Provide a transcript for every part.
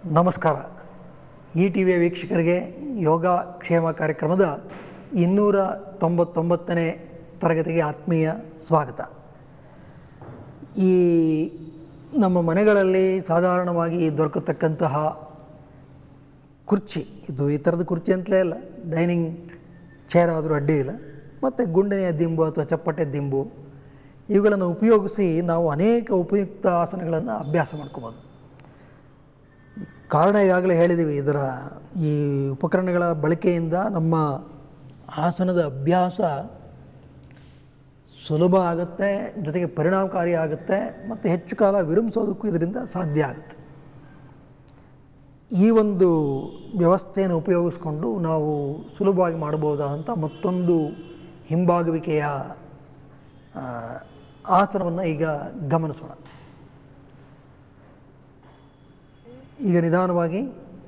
ನಮಸ್ಕಾರ E T ವಿಯ ವೀಕ್ಷಕರಿಗೆ ಯೋಗ ಕ್ಷೇಮ ಕಾರ್ಯಕ್ರಮದ ಇನ್ನೂರ ತೊಂಬತ್ತೊಂಬತ್ತನೇ ತರಗತಿಗೆ ಆತ್ಮೀಯ ಸ್ವಾಗತ ಈ ನಮ್ಮ ಮನೆಗಳಲ್ಲಿ ಸಾಧಾರಣವಾಗಿ ದೊರಕತಕ್ಕಂತಹ ಕುರ್ಚಿ ಇದು ಈ ಥರದ ಕುರ್ಚಿ ಅಂತಲೇ ಅಲ್ಲ ಡೈನಿಂಗ್ ಚೇರ್ ಆದರೂ ಅಡ್ಡಿ ಇಲ್ಲ ಮತ್ತು ಗುಂಡನೆಯ ದಿಂಬು ಅಥವಾ ಚಪ್ಪಟೆ ದಿಂಬು ಇವುಗಳನ್ನು ಉಪಯೋಗಿಸಿ ನಾವು ಅನೇಕ ಉಪಯುಕ್ತ ಆಸನಗಳನ್ನು ಅಭ್ಯಾಸ ಮಾಡ್ಕೋಬೋದು ಕಾರಣ ಈಗಾಗಲೇ ಹೇಳಿದ್ದೀವಿ ಇದರ ಈ ಉಪಕರಣಗಳ ಬಳಕೆಯಿಂದ ನಮ್ಮ ಆಸನದ ಅಭ್ಯಾಸ ಸುಲಭ ಆಗುತ್ತೆ ಜೊತೆಗೆ ಪರಿಣಾಮಕಾರಿ ಆಗುತ್ತೆ ಮತ್ತು ಹೆಚ್ಚು ಕಾಲ ವಿರಮಿಸೋದಕ್ಕೂ ಇದರಿಂದ ಸಾಧ್ಯ ಆಗುತ್ತೆ ಈ ಒಂದು ವ್ಯವಸ್ಥೆಯನ್ನು ಉಪಯೋಗಿಸ್ಕೊಂಡು ನಾವು ಸುಲಭವಾಗಿ ಮಾಡಬಹುದಾದಂಥ ಮತ್ತೊಂದು ಹಿಂಬಾಗುವಿಕೆಯ ಆ, ಆಸನವನ್ನು ಈಗ ಗಮನಿಸೋಣ ಈಗ ನಿಧಾನವಾಗಿ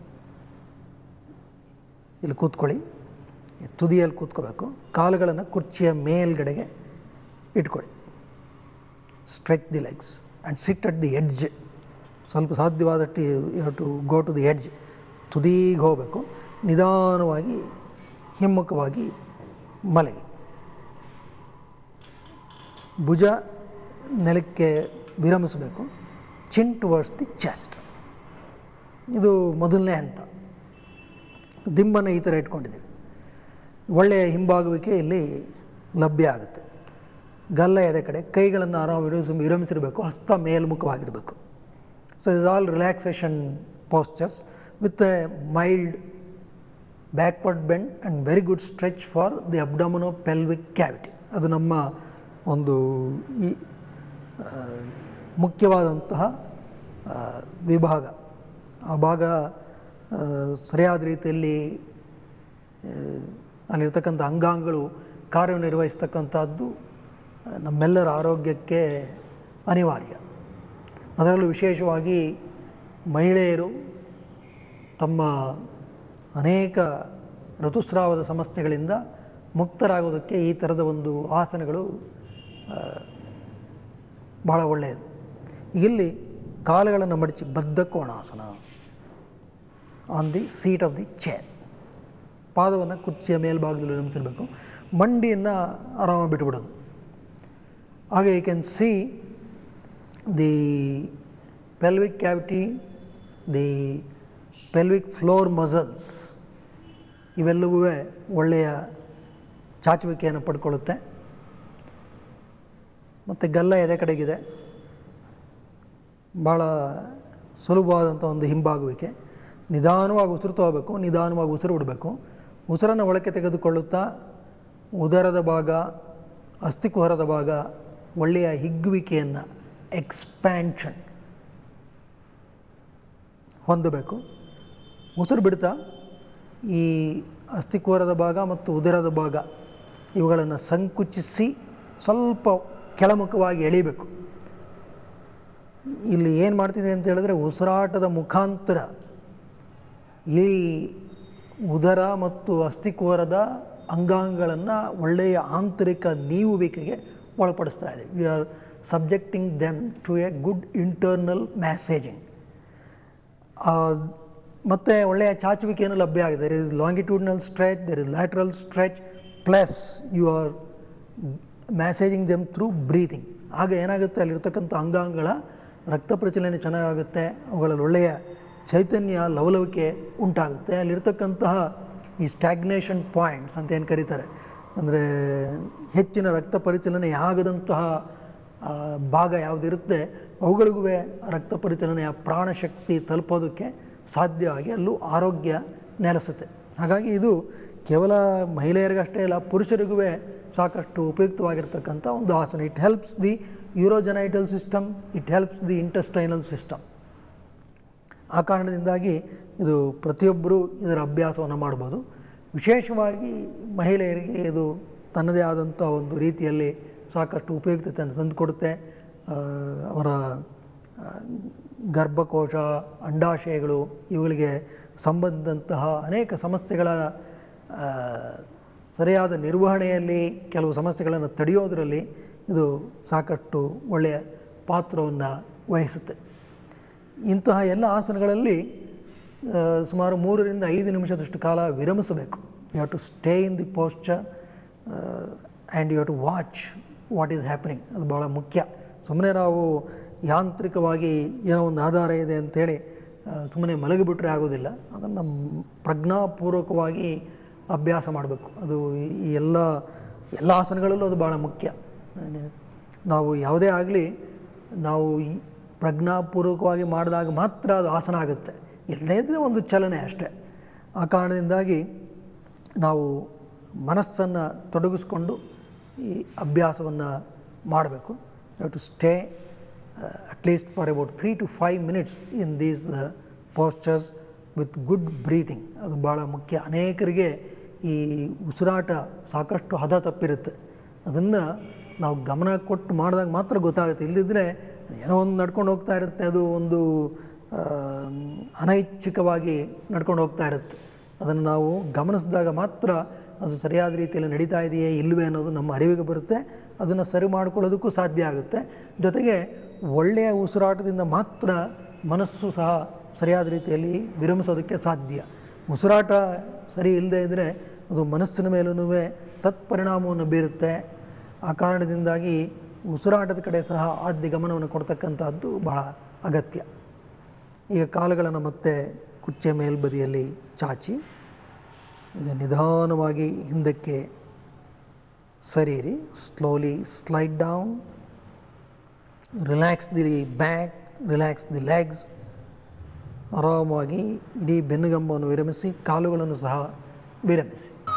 ಇಲ್ಲಿ ಕೂತ್ಕೊಳ್ಳಿ ಈ ತುದಿಯಲ್ಲಿ ಕೂತ್ಕೋಬೇಕು ಕಾಲುಗಳನ್ನು ಕುರ್ಚಿಯ ಮೇಲ್ಗಡೆಗೆ ಇಟ್ಕೊಳ್ಳಿ stretch the legs and sit at the edge ಸ್ವಲ್ಪ ಸಾಧ್ಯವಾದಷ್ಟು you to go to the edge ತುದಿಗೆ ಹೋಗಬೇಕು ನಿಧಾನವಾಗಿ ಹಿಮ್ಮುಖವಾಗಿ ಮಲಗಿ ಭುಜ ನೆಲಕ್ಕೆ ವಿರಮಿಸಬೇಕು ಚಿನ್ ಟುವರ್ಡ್ಸ್ ದಿ ಚೆಸ್ಟ್ ಇದು ಮೊದಲನೇ ಹಂತ ದಿಂಬನ್ನು ಈ ಥರ ಇಟ್ಕೊಂಡಿದ್ದೀವಿ ಒಳ್ಳೆಯ ಹಿಂಬಾಗುವಿಕೆ ಇಲ್ಲಿ ಲಭ್ಯ ಆಗುತ್ತೆ ಗಲ್ಲ ಎದೆ ಕಡೆ ಕೈಗಳನ್ನು ಆರಾಮ ವಿರಮಿಸಿ ವಿರಮಿಸಿರಬೇಕು ಹಸ್ತ ಮೇಲ್ಮುಖವಾಗಿರಬೇಕು so is all relaxation postures with a mild backward bend and very good stretch for the abdomino pelvic cavity ಅದು ನಮ್ಮ ಒಂದು ಈ ಆ, ಮುಖ್ಯವಾದಂತಹ ಆ, ವಿಭಾಗ ಆ ಭಾಗ ಆ, ಸರಿಯಾದ ರೀತಿಯಲ್ಲಿ ಆ, ಅಲ್ಲಿರ್ತಕ್ಕಂಥ ಅಂಗಾಂಗಗಳು ಕಾರ್ಯನಿರ್ವಹಿಸ್ತಕ್ಕಂಥದ್ದು ಆ, ನಮ್ಮೆಲ್ಲರ ಆರೋಗ್ಯಕ್ಕೆ ಅನಿವಾರ್ಯ ಅದರಲ್ಲೂ ವಿಶೇಷವಾಗಿ ಮಹಿಳೆಯರು ತಮ್ಮ ಅನೇಕ ಋತುಸ್ರಾವದ ಸಮಸ್ಯೆಗಳಿಂದ ಮುಕ್ತರಾಗೋದಕ್ಕೆ ಈ ಥರದ ಒಂದು ಆಸನಗಳು ಆ, ಬಹಳ ಒಳ್ಳೆಯದು ಇಲ್ಲಿ ಕಾಲುಗಳನ್ನು ಮಡಚಿ ಬದ್ಧ ಕೋಣಾಸನ on the seat of the chair ಪಾದವನ್ನು ಕುರ್ಚಿಯ ಮೇಲ್ಭಾಗದಲ್ಲಿ ನಿರ್ಮಿಸಿರಬೇಕು ಮಂಡಿಯನ್ನು ಆರಾಮ ಬಿಟ್ಟುಬಿಡೋದು ಹಾಗೆ you can see the pelvic cavity the pelvic floor muscles ಇವೆಲ್ಲವೂ ಒಳ್ಳೆಯ ಚಾಚುವಿಕೆಯನ್ನು ಪಡ್ಕೊಳ್ಳುತ್ತೆ ಮತ್ತು ಗಲ್ಲ ಎದೆ ಕಡೆಗಿದೆ ಭಾಳ ಸುಲಭವಾದಂಥ ಒಂದು ಹಿಂಬಾಗುವಿಕೆ ನಿಧಾನವಾಗಿ ಉಸಿರು ತಗೋಬೇಕು ನಿಧಾನವಾಗಿ ಉಸಿರು ಬಿಡಬೇಕು ಉಸಿರನ್ನು ಒಳಕ್ಕೆ ತೆಗೆದುಕೊಳ್ಳುತ್ತಾ ಉದರದ ಭಾಗ ಅಸ್ಥಿಕುಹರದ ಭಾಗ ಒಳ್ಳೆಯ ಹಿಗ್ಗುವಿಕೆಯನ್ನು ಎಕ್ಸ್ಪ್ಯಾನ್ಷನ್ ಹೊಂದಬೇಕು ಉಸಿರು ಬಿಡ್ತಾ ಈ ಅಸ್ಥಿಕೂರದ ಭಾಗ ಮತ್ತು ಉದರದ ಭಾಗ ಇವುಗಳನ್ನು ಸಂಕುಚಿಸಿ ಸ್ವಲ್ಪ ಕೆಳಮುಖವಾಗಿ ಎಳಿಬೇಕು ಇಲ್ಲಿ ಏನು ಮಾಡ್ತಿದೆ ಅಂತ ಹೇಳಿದ್ರೆ ಉಸಿರಾಟದ ಮುಖಾಂತರ ಈ ಉದರ ಮತ್ತು ಅಸ್ಥಿಕೂರದ ಅಂಗಾಂಗಗಳನ್ನು ಒಳ್ಳೆಯ ಆಂತರಿಕ ನೀವುವಿಕೆಗೆ ಒಳಪಡಿಸ್ತಾ ಇದೆ we are subjecting them to a good internal massaging ಮತ್ತು ಒಳ್ಳೆಯ ಚಾಚುವಿಕೆಯನ್ನು ಲಭ್ಯ ಆಗಿದೆ ದೆರ್ ಇಸ್ ಲಾಂಗಿಟ್ಯೂಡ್ನಲ್ stretch there is lateral stretch plus you are massaging them through breathing ಆಗ ಏನಾಗುತ್ತೆ ಅಲ್ಲಿರ್ತಕ್ಕಂಥ ಅಂಗಾಂಗಗಳ ರಕ್ತ ಪ್ರಚಲನೆ ಚೆನ್ನಾಗಾಗುತ್ತೆ ಅವುಗಳಲ್ಲಿ ಒಳ್ಳೆಯ ಚೈತನ್ಯ ಲವಲವಿಕೆ ಉಂಟಾಗುತ್ತೆ ಅಲ್ಲಿರ್ತಕ್ಕಂತಹ ಈ ಸ್ಟ್ಯಾಗ್ನೇಷನ್ ಪಾಯಿಂಟ್ಸ್ ಅಂತ ಏನು ಕರೀತಾರೆ ಅಂದರೆ ಹೆಚ್ಚಿನ ರಕ್ತ ಪರಿಚಲನೆ ಆಗದಂತಹ ಆ, ಭಾಗ ಯಾವುದಿರುತ್ತೆ ಅವುಗಳಿಗೂ ರಕ್ತ ಪರಿಚಲನೆಯ ಪ್ರಾಣಶಕ್ತಿ ತಲುಪೋದಕ್ಕೆ ಸಾಧ್ಯ ಆಗಿ ಅಲ್ಲೂ ಆರೋಗ್ಯ ನೆಲೆಸುತ್ತೆ ಹಾಗಾಗಿ ಇದು ಕೇವಲ ಮಹಿಳೆಯರಿಗಷ್ಟೇ ಇಲ್ಲ ಪುರುಷರಿಗೂ ಸಾಕಷ್ಟು ಉಪಯುಕ್ತವಾಗಿರ್ತಕ್ಕಂಥ ಒಂದು ಆಸನ it helps the urogenital system it helps the intestinal system ಆ ಕಾರಣದಿಂದಾಗಿ ಇದು ಪ್ರತಿಯೊಬ್ಬರೂ ಇದರ ಅಭ್ಯಾಸವನ್ನು ಮಾಡ್ಬೋದು ವಿಶೇಷವಾಗಿ ಮಹಿಳೆಯರಿಗೆ ಇದು ತನ್ನದೇ ಆದಂಥ ಒಂದು ರೀತಿಯಲ್ಲಿ ಸಾಕಷ್ಟು ಉಪಯುಕ್ತತೆಯನ್ನು ತಂದುಕೊಡುತ್ತೆ ಆ, ಅವರ ಆ, ಗರ್ಭಕೋಶ ಅಂಡಾಶಯಗಳು ಇವುಗಳಿಗೆ ಸಂಬಂಧಿಸಿದಂತಹ ಅನೇಕ ಸಮಸ್ಯೆಗಳ ಆ, ಸರಿಯಾದ ನಿರ್ವಹಣೆಯಲ್ಲಿ ಕೆಲವು ಸಮಸ್ಯೆಗಳನ್ನು ತಡೆಯೋದರಲ್ಲಿ ಇದು ಸಾಕಷ್ಟು ಒಳ್ಳೆಯ ಪಾತ್ರವನ್ನು ವಹಿಸುತ್ತೆ ಇಂತಹ ಎಲ್ಲ ಆಸನಗಳಲ್ಲಿ ಆ, ಸುಮಾರು ಮೂರರಿಂದ ಐದು ನಿಮಿಷದಷ್ಟು ಕಾಲ ವಿರಮಿಸಬೇಕು you have to stay in the posture and you have to watch what is happening ಅದು ಭಾಳ ಮುಖ್ಯ ಸುಮ್ಮನೆ ನಾವು ಯಾಂತ್ರಿಕವಾಗಿ ಏನೋ ಒಂದು ಆಧಾರ ಇದೆ ಅಂಥೇಳಿ ಸುಮ್ಮನೆ ಮಲಗಿಬಿಟ್ರೆ ಆಗೋದಿಲ್ಲ ಅದನ್ನು ಪ್ರಜ್ಞಾಪೂರ್ವಕವಾಗಿ ಅಭ್ಯಾಸ ಮಾಡಬೇಕು ಅದು ಈ- ಈ ಎಲ್ಲ ಎಲ್ಲ ಆಸನಗಳಲ್ಲೂ ಅದು ಭಾಳ ಮುಖ್ಯ ನಾವು ಯಾವುದೇ ಆಗಲಿ ನಾವು ಈ ಪ್ರಜ್ಞಾಪೂರ್ವಕವಾಗಿ ಮಾಡಿದಾಗ ಮಾತ್ರ ಅದು ಆಸನ ಆಗುತ್ತೆ ಇಲ್ಲದೇ ಇದ್ದರೆ ಒಂದು ಚಲನೆ ಅಷ್ಟೇ ಆ ಕಾರಣದಿಂದಾಗಿ ನಾವು ಮನಸ್ಸನ್ನು ತೊಡಗಿಸ್ಕೊಂಡು ಈ ಅಭ್ಯಾಸವನ್ನು ಮಾಡಬೇಕು have to stay at least for about three to five minutes in these postures with good breathing ಅದು ಭಾಳ ಮುಖ್ಯ ಅನೇಕರಿಗೆ ಈ ಉಸಿರಾಟ ಸಾಕಷ್ಟು ಹದ ತಪ್ಪಿರುತ್ತೆ ಅದನ್ನು ನಾವು ಗಮನ ಕೊಟ್ಟು ಮಾಡಿದಾಗ ಮಾತ್ರ ಗೊತ್ತಾಗುತ್ತೆ ಇಲ್ಲದಿದ್ದರೆ ಏನೋ ಒಂದು ನಡ್ಕೊಂಡು ಹೋಗ್ತಾ ಇರುತ್ತೆ ಅದು ಒಂದು ಆ, ಅನೈಚ್ಛಿಕವಾಗಿ ನಡ್ಕೊಂಡು ಹೋಗ್ತಾ ಇರುತ್ತೆ ಅದನ್ನು ನಾವು ಗಮನಿಸಿದಾಗ ಮಾತ್ರ ಅದು ಸರಿಯಾದ ರೀತಿಯಲ್ಲಿ ನಡೀತಾ ಇದೆಯೇ ಇಲ್ಲವೇ ಅನ್ನೋದು ನಮ್ಮ ಅರಿವಿಗೆ ಬರುತ್ತೆ ಅದನ್ನು ಸರಿ ಮಾಡ್ಕೊಳ್ಳೋದಕ್ಕೂ ಸಾಧ್ಯ ಆಗುತ್ತೆ ಜೊತೆಗೆ ಒಳ್ಳೆಯ ಉಸಿರಾಟದಿಂದ ಮಾತ್ರ ಮನಸ್ಸು ಸಹ ಸರಿಯಾದ ರೀತಿಯಲ್ಲಿ ವಿರಮಿಸೋದಕ್ಕೆ ಸಾಧ್ಯ ಉಸಿರಾಟ ಸರಿ ಇಲ್ಲದೆ ಇದ್ದರೆ ಅದು ಮನಸ್ಸಿನ ಮೇಲೂ ತತ್ಪರಿಣಾಮವನ್ನು ಬೀರುತ್ತೆ ಆ ಕಾರಣದಿಂದಾಗಿ ಉಸಿರಾಟದ ಕಡೆ ಸಹ ಆದ್ಯ ಗಮನವನ್ನು ಕೊಡ್ತಕ್ಕಂಥದ್ದು ಬಹಳ ಅಗತ್ಯ ಈಗ ಕಾಲುಗಳನ್ನು ಮತ್ತೆ ಕುರ್ಚಿಯ ಮೇಲ್ಬದಿಯಲ್ಲಿ ಚಾಚಿ ಈಗ ನಿಧಾನವಾಗಿ ಹಿಂದಕ್ಕೆ ಸರಿಯಿರಿ slowly slide down relax the back relax the legs ಆರಾಮಾಗಿ ಇಡೀ ಬೆನ್ನುಗಂಬವನ್ನು ವಿರಮಿಸಿ ಕಾಲುಗಳನ್ನು ಸಹ ವಿರಮಿಸಿ